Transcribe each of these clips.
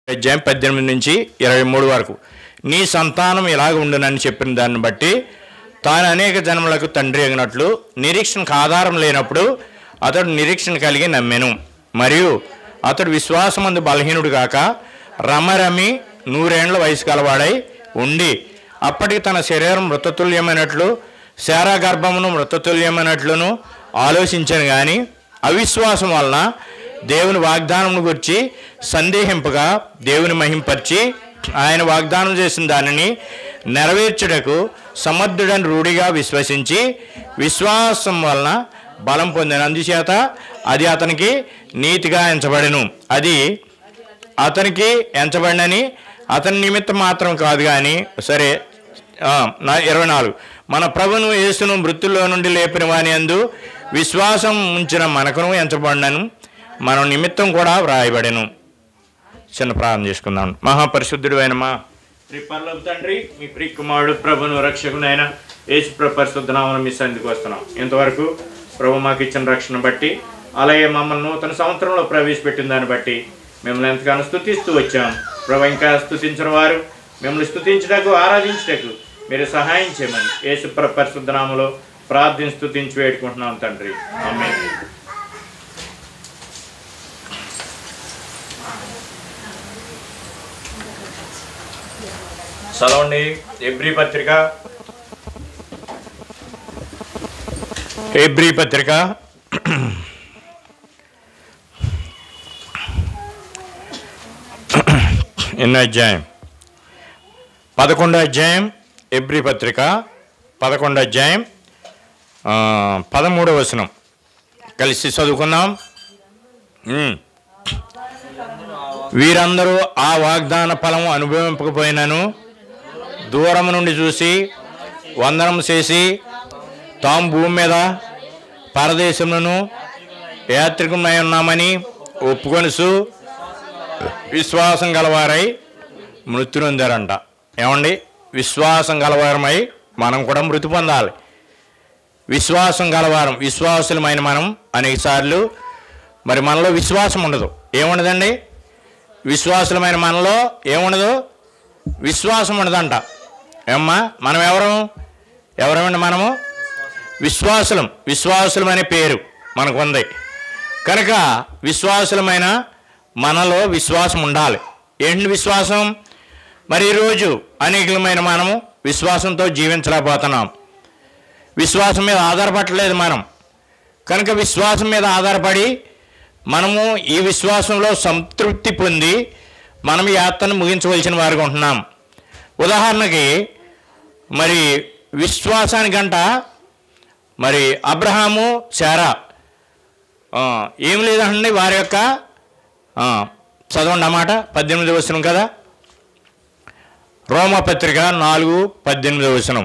అధ్యాయం పద్దెనిమిది నుంచి ఇరవై మూడు వరకు నీ సంతానం ఇలాగ ఉండునని చెప్పిన దాన్ని బట్టి తాను అనేక జన్మలకు తండ్రి అయినట్లు నిరీక్షణకు ఆధారం లేనప్పుడు అతడు నిరీక్షణ కలిగి నమ్మెను మరియు అతడు విశ్వాసమందు బలహీనుడు కాక రమరమి నూరేండ్ల వయసు గలవాడై ఉండి అప్పటికి తన శరీరం మృతతుల్యమైనట్లు శారా గర్భమును మృతతుల్యమైనట్లును ఆలోచించాను కానీ అవిశ్వాసం వలన దేవుని వాగ్దానం గురించి సందేహింపగా దేవుని మహింపరిచి ఆయన వాగ్దానం చేసిన దానిని నెరవేర్చుటకు సమర్థుడని రూఢిగా విశ్వసించి విశ్వాసం వలన బలం పొందిన అందుచేత అది అతనికి నీతిగా ఎంచబడెను అది అతనికి ఎంచబడినని అతని నిమిత్తం మాత్రం కాదు కానీ సరే ఆ, నా ఇరవై నాలుగు మన ప్రభును యేసును మృత్యుల్లో నుండి లేపిన వాని అందు విశ్వాసం ఉంచిన మనకును ఎంచబడినను మన నిమిత్తం కూడా వ్రాయబడెను చిన్న ప్రార్థన చేసుకుందాం మహాపరిశుద్ధుడు అయిన మా శ్రీ పర్లోక తండ్రి మీ ప్రియ కుమారుడు ప్రభును రక్షకునైన యేసు ప్రభు పరిశుద్ధ నామమున మీ సన్నిధికి వస్తున్నాం ఇంతవరకు ప్రభు మాకు ఇచ్చిన రక్షణ బట్టి అలాగే మమ్మల్ని నూతన సంవత్సరంలో ప్రవేశపెట్టిన దాన్ని బట్టి మిమ్మల్ని ఎంతగానో స్తుతిస్తూ వచ్చాం ప్రభు ఇంకా స్తుతించిన వారు మిమ్మల్ని స్తుతించటకు ఆరాధించటకు మీరు సహాయం చేయమని యేసు ప్రభు పరిశుద్ధ నామములో ప్రార్థన స్తుతించి వేడుకుంటున్నాం తండ్రి ఆమేన్ చదవండి ఎబ్రి పత్రిక ఎబ్రి పత్రిక ఎన్నో అధ్యాయం పదకొండో అధ్యాయం ఎబ్రి పత్రిక పదకొండో అధ్యాయం ఆ, పదమూడవ వచనం కలిసి చదువుకుందాం ఉమ్. వీరందరూ ఆ వాగ్దాన ఫలము అనుభవింపకపోయినను దూరం నుండి చూసి వందనం చేసి తాము భూమి మీద పరదేశములను యాత్రికమై ఉన్నామని ఒప్పుకొనుసు విశ్వాసం గలవారై మృతి నొందారంట ఏమండి విశ్వాసం గలవారమై మనం కూడా మృతి పొందాలి విశ్వాసం గలవారం విశ్వాసులమైన మనం అనేకసార్లు మరి మనలో విశ్వాసం ఉండదు ఏముండదండి విశ్వాసులమైన మనలో ఏముండదు విశ్వాసం ఉండదంట ఏమ్మా మనం ఎవరు ఎవరమండి మనము విశ్వాసులం విశ్వాసులమనే పేరు మనకు ఉంది కనుక విశ్వాసులమైన మనలో విశ్వాసం ఉండాలి ఏంటి విశ్వాసం మరి ఈరోజు అనేకమైన మనము విశ్వాసంతో జీవించలేకపోతున్నాం విశ్వాసం మీద ఆధారపడలేదు మనం కనుక విశ్వాసం మీద ఆధారపడి మనము ఈ విశ్వాసంలో సంతృప్తి పొంది మనం ఈ యాత్రను ముగించవలసిన వారికి ఉంటున్నాం ఉదాహరణకి మరి విశ్వాసానికంట మరి అబ్రహాము శారా ఆ, ఏం లేదండి వారి యొక్క ఆ, చదవండి అన్నమాట పద్దెనిమిది వచనం కదా రోమపత్రిక నాలుగు పద్దెనిమిది వచనం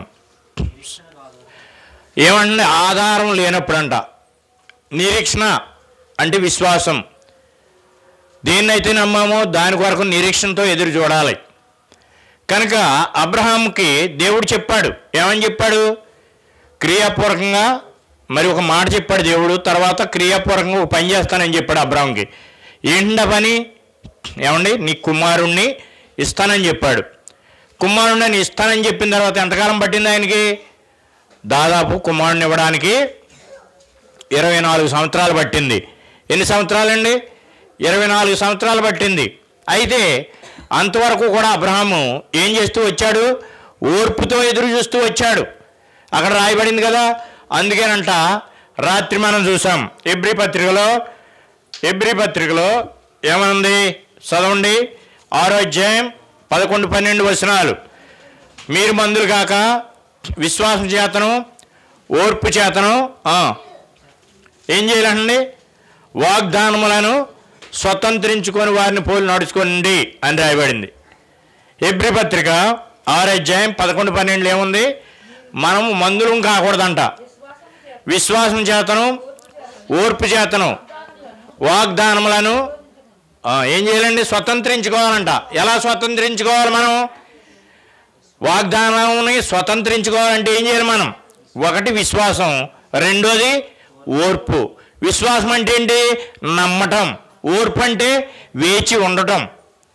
ఏమంటే ఆధారం లేనప్పుడంట నిరీక్షణ అంటే విశ్వాసం దేన్నైతే నమ్మామో దాని కొరకు నిరీక్షణతో ఎదురు చూడాలి కనుక అబ్రహాంకి దేవుడు చెప్పాడు ఏమని చెప్పాడు క్రియాపూర్వకంగా మరి ఒక మాట చెప్పాడు దేవుడు తర్వాత క్రియాపూర్వకంగా ఒక పని చేస్తానని చెప్పాడు అబ్రహాంకి ఏంటి ఆ పని ఏమండి నీ కుమారుణ్ణి ఇస్తానని చెప్పాడు కుమారుణ్ణి ఇస్తానని చెప్పిన తర్వాత ఎంతకాలం పట్టింది ఆయనకి దాదాపు కుమారుని ఇవ్వడానికి ఇరవై నాలుగు సంవత్సరాలు పట్టింది ఎన్ని సంవత్సరాలండి ఇరవై నాలుగు సంవత్సరాలు పట్టింది అయితే అంతవరకు కూడా అబ్రహాము ఏం చేస్తూ వచ్చాడు ఓర్పుతో ఎదురు చూస్తూ వచ్చాడు అక్కడ రాయబడింది కదా అందుకేనంట రాత్రి మనం చూసాం ఎబ్రి పత్రికలో ఎబ్రి పత్రికలో ఏమనుంది చదవండి ఆరో అధ్యాయం పదకొండు పన్నెండు వచనాలు మీరు మందులు కాక విశ్వాసం చేతను ఓర్పు చేతను ఆ, ఏం చేయాలండి వాగ్దానములను స్వతంత్రించుకొని వారిని పోలి నడుచుకోండి అని రాయబడింది ఎబ్రి పత్రిక ఆరు అధ్యాయం పదకొండు పన్నెండులో ఏముంది మనం మందులం కాకూడదంట విశ్వాసం చేతను ఓర్పు చేతను వాగ్దానములను ఆ, ఏం చేయాలండి స్వతంత్రించుకోవాలంట ఎలా స్వతంత్రించుకోవాలి మనం వాగ్దానాన్ని స్వతంత్రించుకోవాలంటే ఏం చేయాలి మనం ఒకటి విశ్వాసం రెండోది ఓర్పు విశ్వాసం అంటే ఏంటి నమ్మటం ఓర్పు అంటే వేచి ఉండటం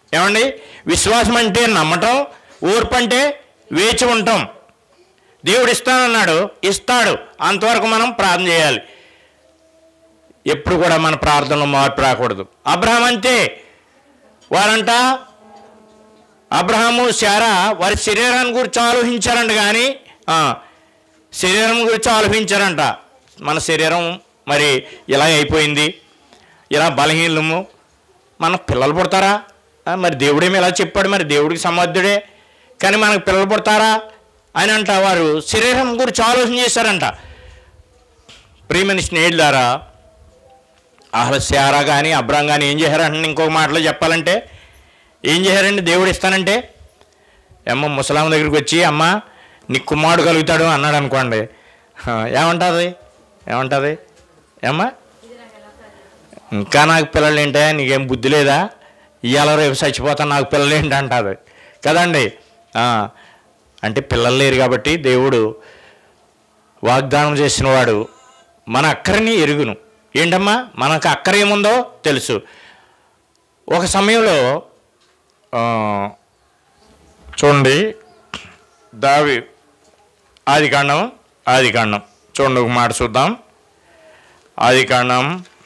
ఏమండి విశ్వాసం అంటే నమ్మటం ఓర్పు అంటే వేచి ఉంటాం దేవుడు ఇస్తానన్నాడు ఇస్తాడు అంతవరకు మనం ప్రార్థన చేయాలి ఎప్పుడు కూడా మన ప్రార్థనలో మార్పు రాకూడదు అబ్రహం అంతే వారంట అబ్రహాము శారా వారి శరీరాన్ని గురించి ఆలోచించారంట కానీ ఆ, శరీరం గురించి ఆలోచించారంట మన శరీరం మరి ఇలా అయిపోయింది ఇలా బలహీనము మన పిల్లలు పుడతారా ఆ, మరి దేవుడేమి ఇలా చెప్పాడు మరి దేవుడికి సమర్థుడే కానీ మనకు పిల్లలు పుడతారా అని అంట వారు శరీరం గురించి ఆలోచన చేశారంట ప్రియమైన స్నేహితులారా అసలు శారా కానీ అబ్రాం కానీ ఏం చేశారంటే ఇంకొక మాటలో చెప్పాలంటే ఏం చేశారండి దేవుడు ఇస్తానంటే అమ్మ ముసలాం దగ్గరికి వచ్చి అమ్మ నీ కుమారుడు కలుగుతాడు అన్నాడు అనుకోండి ఆ, ఏమంటుంది ఏమంటుంది ఏమ్మా ఇంకా నాకు పిల్లలు ఏంటే నీకేం బుద్ధి లేదా ఇవాళ రేపు చచ్చిపోతాను నాకు పిల్లలు ఏంటి అంటుంది కదండి ఆ, అంటే పిల్లలు లేరు కాబట్టి దేవుడు వాగ్దానం చేసినవాడు మన అక్కరని ఎరుగును ఏంటమ్మా మనకు అక్కర ఏముందో తెలుసు ఒక సమయంలో ఆ, చూడండి దావి ఆది కాండం ఆది కాండం చూడండి ఒక మాట చూద్దాం ఆది కాండం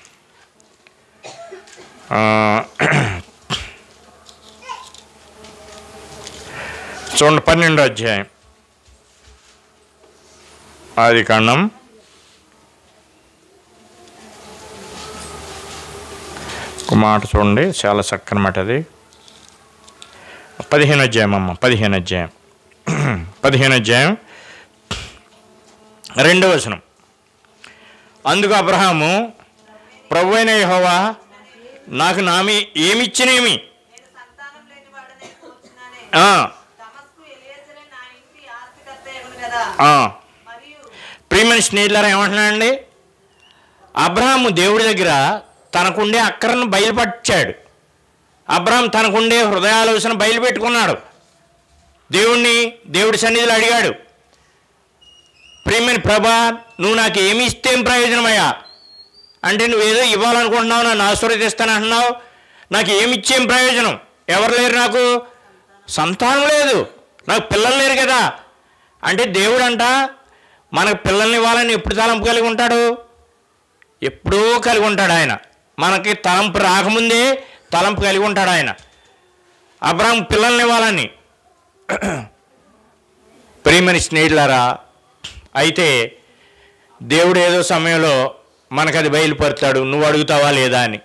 ఆ, చూడండి పన్నెండో అధ్యాయం ఆది కాండం ఒక మాట చూడండి చాలా చక్కని మాట అది పదిహేను అధ్యాయం అమ్మ పదిహేను అధ్యాయం పదిహేను అధ్యాయం రెండవ వచనం అందుకు అబ్రహాము ప్రభు అయిన యెహోవా నాకు నామి ఏమిచ్చినేమి నేను సంతానం లేని వాడనే కూర్చున్నానే ఆ, తమస్కు ఎలియజరే నా ఇంటి ఆస్తికర్త ఎగును కదా ఆ. మరియు ప్రియమైన స్నేహితులారా ఏమంటున్నాడండి అబ్రహాము దేవుడి దగ్గర తనకుండే అక్కరను బయలుపరిచాడు అబ్రహాం తనకుండే హృదయాలోచన బయలుపెట్టుకున్నాడు దేవుణ్ణి దేవుడి సన్నిధిలో అడిగాడు ప్రియమైన ప్రభా నువ్వు నాకు ఏమి ఇస్తే ఏం ప్రయోజనమయ్యా అంటే నువ్వేదో ఇవ్వాలనుకుంటున్నావు నన్ను ఆశీర్వదిస్తాను అంటున్నావు నాకు ఏమి ఇచ్చేం ప్రయోజనం ఎవరు లేరు నాకు సంతానం లేదు నాకు పిల్లలు లేరు కదా అంటే దేవుడు అంట మనకు పిల్లల్ని ఇవ్వాలని ఎప్పుడు తలంపు కలిగి ఉంటాడు ఎప్పుడూ కలిగి ఉంటాడు ఆయన మనకి తలంపు రాకముందే తలంపు కలిగి ఉంటాడు ఆయన అబ్రాహం పిల్లల్ని ఇవ్వాలని ప్రియమని స్నేహితులారా అయితే దేవుడు ఏదో సమయంలో మనకు అది బయలుపరుతాడు నువ్వు అడుగుతావా లేదా అని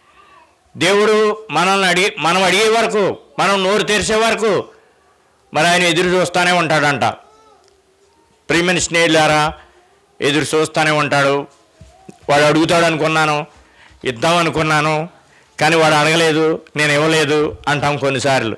దేవుడు మనల్ని అడిగి మనం అడిగే వరకు మనం నోరు తెరిచే వరకు మరి ఆయన ఎదురు చూస్తూనే ఉంటాడంట ప్రియమైన స్నేహితులారా ఎదురు చూస్తూనే ఉంటాడు వాడు అడుగుతాడు అనుకున్నాను ఇద్దాం అనుకున్నాను కానీ వాడు అడగలేదు నేను ఇవ్వలేదు అంటాం కొన్నిసార్లు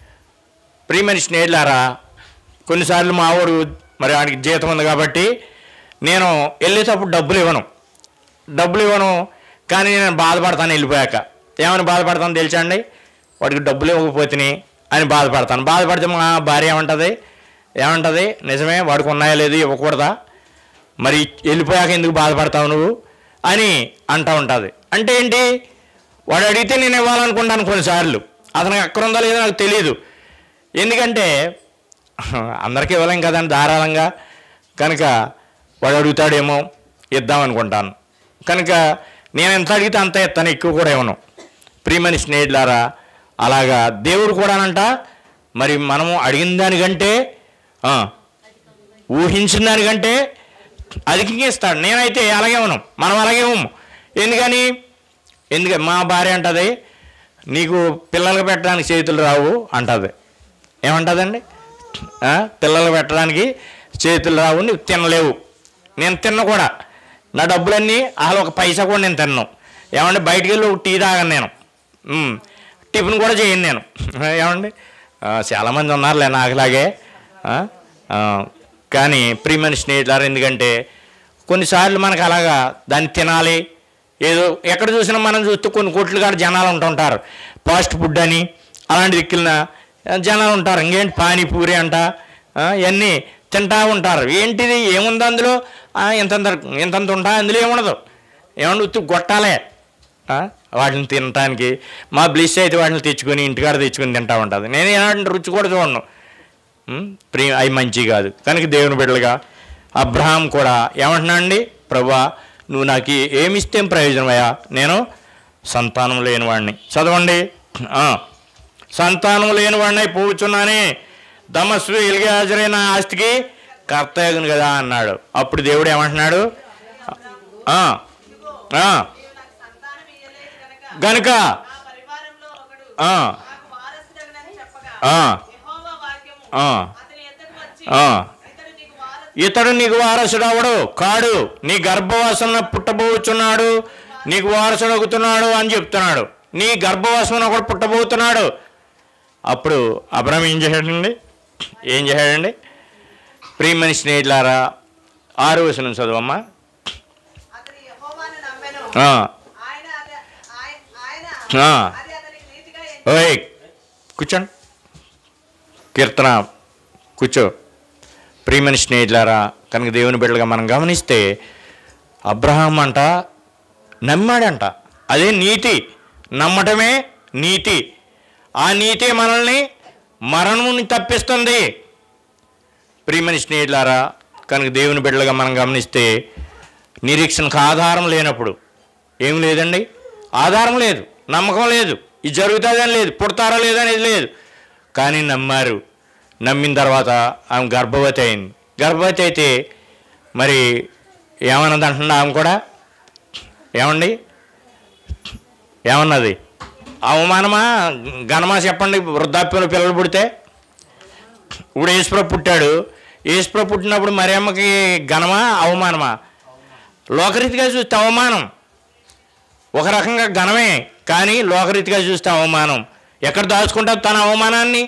ప్రియమైన స్నేహితులారా కొన్నిసార్లు మా వాడు మరి వాడికి జీతం ఉంది కాబట్టి నేను వెళ్ళేటప్పుడు డబ్బులు ఇవ్వను డబ్బులు ఇవ్వను కానీ నేను బాధపడతాను వెళ్ళిపోయాక ఏమని బాధపడతాను తెలుసా అండి వాడికి డబ్బులు ఇవ్వకపోతే అని బాధపడతాను బాధపడితే మా భార్య ఏమంటుంది ఏమంటుంది నిజమే వాడికి ఉన్నాయా లేదు ఇవ్వకూడదా మరి వెళ్ళిపోయాక ఎందుకు బాధపడతావు నువ్వు అని అంటూ ఉంటుంది అంటే ఏంటి వాడు అడిగితే నేను ఇవ్వాలనుకుంటాను కొన్నిసార్లు అతనికి అక్కడ ఉందో లేదో నాకు తెలియదు ఎందుకంటే అందరికీ ఇవ్వలేం కదండి ధారాళంగా కనుక వాడు అడుగుతాడేమో ఇద్దాం అనుకుంటాను కనుక నేను ఎంత అడిగితే అంత ఇస్తాను ఎక్కువ కూడా ఇవ్వను ప్రియమని స్నేహితులారా అలాగా దేవుడు కూడానంట మరి మనము అడిగిన దానికంటే ఆ, ఊహించిన దానికంటే అధికంగా ఇస్తాడు నేనైతే అలాగే ఉన్నాం మనం అలాగే ఉన్నాం ఎందుకని ఎందుకని మా భార్య అంటది నీకు పిల్లలకు పెట్టడానికి చేతులు రావు అంటది ఏమంటదండి ఆ, పిల్లలు పెట్టడానికి చేతులు రావు నువ్వు తినలేవు నేను తిన్న కూడా నా డబ్బులన్నీ అసలు ఒక పైసా కూడా నేను తిన్నాను ఏమంటే బయటికి వెళ్ళి ఒక టీ తాగను నేను ఉమ్, టిఫిన్ కూడా చేయను నేను ఏమండి ఆ, చాలామంది ఉన్నారులే నాకులాగే ఆ, ఆ, కానీ ప్రియమైన స్నేహితులారు ఎందుకంటే కొన్నిసార్లు మనకు అలాగా దాన్ని తినాలి ఏదో ఎక్కడ చూసినా మనం చూస్తే కొన్ని కోట్లు కాడ జనాలు ఉంటుంటారు ఫాస్ట్ ఫుడ్ అని అలాంటి దిక్కులన జనాలు ఉంటారు ఇంకేంటి పానీపూరి అంట ఆ, ఇవన్నీ తింటా ఉంటారు ఏంటిది ఏముంది అందులో ఆ, ఇంతంత ఇంతంత ఉంటా అందులో ఏముండదు ఏమన్నా ఉత్తి గొట్టాలే ఆ, వాటిని తినటానికి మా బ్లిస్ అయితే వాటిని తెచ్చుకొని ఇంటికాడ తెచ్చుకొని తింటా ఉంటుంది నేను ఏమంటే రుచి కూడా చూడను ఉం? ప్రి అవి మంచి కాదు కనుక దేవుని బిడ్డలుగా అబ్రహాం కూడా ఏమంటున్నాడండి ప్రభా నువ్వు నాకు ఏమిస్తే ప్రయోజనమయ్యా నేను సంతానం లేనివాడిని చదవండి ఆ. సంతానం లేనివాడిని పోవచ్చున్నానే దమస్సు ఎలిగి హాజరైన ఆస్తికి కర్తయ్యను కదా అన్నాడు అప్పుడు దేవుడు ఏమంటున్నాడు ఆ, ఆ, నీవు నాకు సంతానం ఇయ్యలేదు గనక గనుక నా పరివారంలో ఒకడు ఆ, నాకు వారసుడగునని చెప్పగా ఆ, యెహోవా వాక్యము ఆ, అతని ఎద్దకు వచ్చి ఆ. ఇతడు నీకు వారసు ఇతడు నీకు వారసుడవడు కాడు నీ గర్భవాసమున పుట్టబోచున్నాడు నీకు వారసుడవుతున్నాడు అని చెప్తున్నాడు నీ గర్భవాసమున ఒకడు పుట్టబోతున్నాడు అప్పుడు అబ్రహం ఏం చేశాడండి ఏం చేశాడండి ప్రియమని స్నేహితులారా ఆరు వచనం చదువమ్మా అతని యెహోవాను నమ్మెను ఆ, ఆయన అద- ఆయ- ఆయన ఆ. అది అతనికి నీతిగా ఎంచి ఓయ్ కూర్చోండి కీర్తన కూర్చో ప్రియమని స్నేహితులారా కనుక దేవుని బిడ్డలుగా మనం గమనిస్తే అబ్రహాం అంట నమ్మాడంట అదే నీతి నమ్మటమే నీతి ఆ నీతి మనల్ని మరణముని తప్పిస్తుంది ప్రియమని స్నేహితులారా కనుక దేవుని బిడ్డలుగా మనం గమనిస్తే నిరీక్షణకు ఆధారం లేనప్పుడు ఏం లేదండి ఆధారం లేదు నమ్మకం లేదు ఇది జరుగుతుందని లేదు పుడతారా లేదనేది లేదు కానీ నమ్మారు నమ్మిన తర్వాత ఆమె గర్భవతి అయింది గర్భవతి అయితే మరి ఏమన్నది అంటున్నా ఆమె కూడా ఏమండి ఏమన్నది అవమానమా ఘనమా చెప్పండి వృద్ధాప్యంలో పిల్లలు పుడితే ఇప్పుడు ఈశ్వర పుట్టాడు ఈశ్వర పుట్టినప్పుడు మరి అమ్మకి ఘనమా అవమానమా లోకరీతిగా చూస్తే అవమానం ఒక రకంగా ఘనమే కానీ లోకరీతిగా చూస్తే అవమానం ఎక్కడ దాచుకుంటారు తన అవమానాన్ని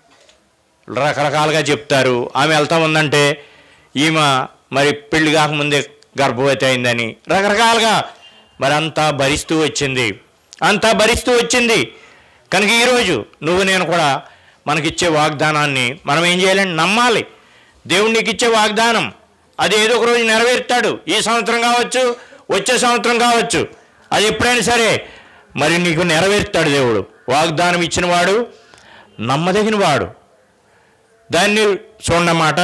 రకరకాలుగా చెప్తారు ఆమె వెళ్తా ఉందంటే ఈమె మరి పెళ్లి కాకముందే గర్భవతి అయిందని రకరకాలుగా మరి అంతా భరిస్తూ వచ్చింది అంతా భరిస్తూ వచ్చింది కనుక ఈరోజు నువ్వు నేను కూడా మనకిచ్చే వాగ్దానాన్ని మనం ఏం చేయాలంటే నమ్మాలి దేవుడు నీకు ఇచ్చే వాగ్దానం అది ఏదో ఒక రోజు నెరవేరుతాడు ఈ సంవత్సరం కావచ్చు వచ్చే సంవత్సరం కావచ్చు అది ఎప్పుడైనా సరే మరి నీకు నెరవేరుతాడు దేవుడు వాగ్దానం ఇచ్చిన వాడు నమ్మదగిన వాడు దాన్ని చూడన్నమాట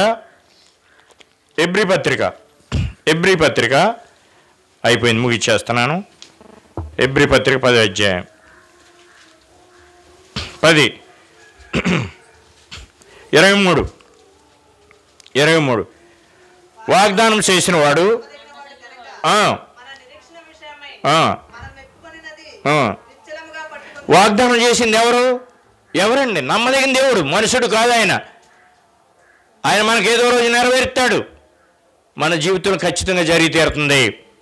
ఎబ్రి పత్రిక ఎబ్రి పత్రిక అయిపోయింది ముగిచ్చేస్తున్నాను ఎబ్రి పత్రిక పది అధ్యాయం పది ఇరవై మూడు ఇరవై మూడు వాగ్దానం చేసిన వాడు వాడు గనక ఆ, మన నిరీక్షణ విషయమై ఆ, మనం మెప్పుకొనినది ఆ. నిశ్చలముగా పట్టుకుని వాగ్దానం చేసింది ఎవరు ఎవరండి నమ్మదగిన దేవుడు మనుషుడు కాదు ఆయన ఆయన మనకి ఏదో రోజు నెరవేరుతాడు మన జీవితం ఖచ్చితంగా జరిగి తీరుతుంది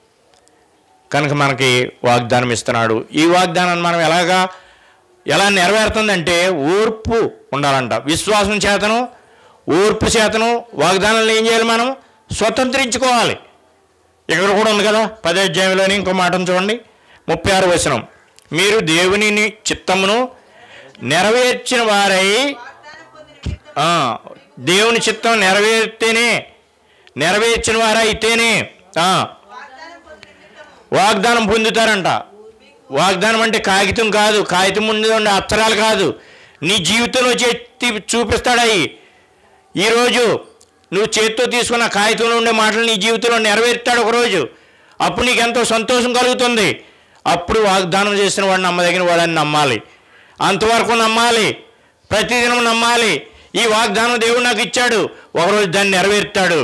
కనుక మనకి వాగ్దానం ఇస్తున్నాడు ఈ వాగ్దానాన్ని మనం ఎలాగా ఎలా నెరవేరుతుందంటే ఓర్పు ఉండాలంట విశ్వాసం చేతను ఓర్పు చేతను వాగ్దానాలను ఏం చేయాలి మనం స్వతంత్రించుకోవాలి ఇక్కడ కూడా ఉంది కదా పదే అధ్యాయంలోని ఇంకో మాటను చూడండి ముప్పై ఆరు వచనం మీరు దేవుని చిత్తమును నెరవేర్చిన వారై వాగ్దానం పొందిన నిమిత్తం ఆ, దేవుని చిత్తం నెరవేర్తేనే నెరవేర్చిన వారైతేనే ఆ, వాగ్దానం పొందిన నిమిత్తము వాగ్దానం పొందుతారంట వాగ్దానం అంటే కాగితం కాదు కాగితం ముందు ఉండే అక్షరాలు కాదు నీ జీవితంలో చేతి చూపిస్తాడయి ఈరోజు నువ్వు చేత్తో తీసుకున్న కాగితంలో ఉండే మాటలు నీ జీవితంలో నెరవేరుతాడు ఒకరోజు అప్పుడు నీకు ఎంతో సంతోషం కలుగుతుంది అప్పుడు వాగ్దానం చేసిన వాడు నమ్మదగిన వాడని నమ్మాలి అంతవరకు నమ్మాలి ప్రతిదినం నమ్మాలి ఈ వాగ్దానం దేవుడు నాకు ఇచ్చాడు ఒకరోజు దాన్ని నెరవేరుతాడు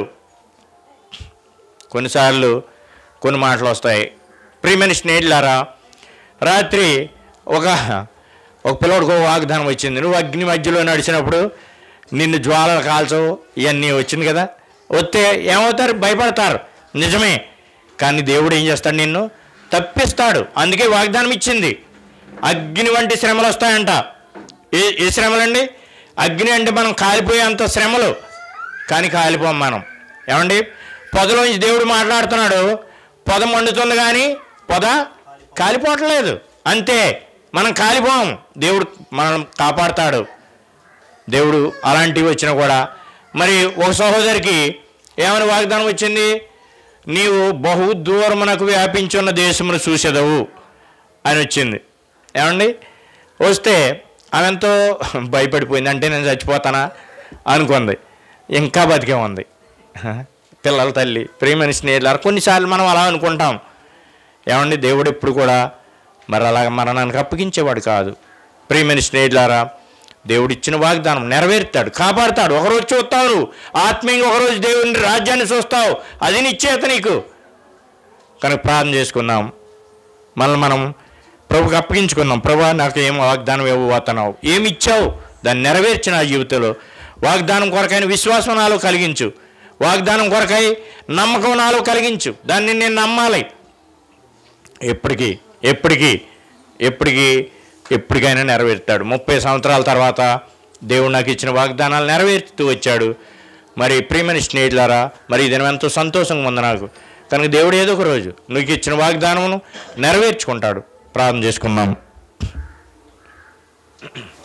కొన్నిసార్లు కొన్ని మాటలు వస్తాయి ప్రియమైన స్నేహితులారా రాత్రి ఒక ఒక పిల్లడికి ఒక వాగ్దానం వచ్చింది నువ్వు అగ్ని మధ్యలో నడిచినప్పుడు నిన్ను జ్వాలలు కాల్చవు ఇవన్నీ వచ్చింది కదా వస్తే ఏమవుతారు భయపడతారు నిజమే కానీ దేవుడు ఏం చేస్తాడు నిన్ను తప్పిస్తాడు అందుకే వాగ్దానం ఇచ్చింది అగ్ని వంటి శ్రమలు వస్తాయంట ఏ ఏ శ్రమలండి అగ్ని అంటే మనం కాలిపోయేంత శ్రమలు కానీ కాలిపోం మనం ఏమండి పొదలోంచి దేవుడు మాట్లాడుతున్నాడు పొద మండుతుంది కానీ పొద కాలిపోవట్లేదు అంతే మనం కాలిపోం దేవుడు మనం కాపాడుతాడు దేవుడు అలాంటివి వచ్చినా కూడా మరి ఒక సహోదరికి ఏమని వాగ్దానం వచ్చింది నీవు బహు దూరమునకు వ్యాపించున్న దేశమును చూసేదవు అని వచ్చింది ఏమండి వస్తే ఆమె ఎంతో భయపడిపోయింది అంటే నేను చచ్చిపోతానా అనుకుంది ఇంకా బతికే ఉంది పిల్లల తల్లి ప్రియమైన స్నేహితులారు కొన్నిసార్లు మనం అలా అనుకుంటాం ఏమండి దేవుడు ఎప్పుడు కూడా మరి అలాగ మరణానికి అప్పగించేవాడు కాదు ప్రియమైన స్నేహితులారా దేవుడు ఇచ్చిన వాగ్దానం నెరవేరుతాడు కాపాడుతాడు ఒకరోజు చూస్తావు నువ్వు ఆత్మీయంగా ఒకరోజు దేవుని రాజ్యాన్ని చూస్తావు అది నిశ్చేత నీకు కనుక ప్రార్థన చేసుకుందాం మనల్ని మనం ప్రభుకి అప్పగించుకుందాం ప్రభా నాకు ఏం వాగ్దానం ఇవ్వబోతున్నావు ఏమి ఇచ్చావు దాన్ని నెరవేర్చిన నా జీవితంలో వాగ్దానం కొరకైన విశ్వాసం నాలో కలిగించు వాగ్దానం కొరకై నమ్మకం నాలో కలిగించు దాన్ని నేను నమ్మాలి ఎప్పటికీ ఎప్పటికీ ఎప్పటికీ ఎప్పటికైనా నెరవేరుతాడు ముప్పై సంవత్సరాల తర్వాత దేవుడు నాకు ఇచ్చిన వాగ్దానాలు నెరవేరుతూ వచ్చాడు మరి ప్రియమైన స్నేహితులారా మరి ఇది ఎంతో సంతోషంగా ఉంది నాకు కనుక దేవుడు ఏదో ఒక రోజు నీకు ఇచ్చిన వాగ్దానమును నెరవేర్చుకుంటాడు ప్రార్థన చేసుకున్నాము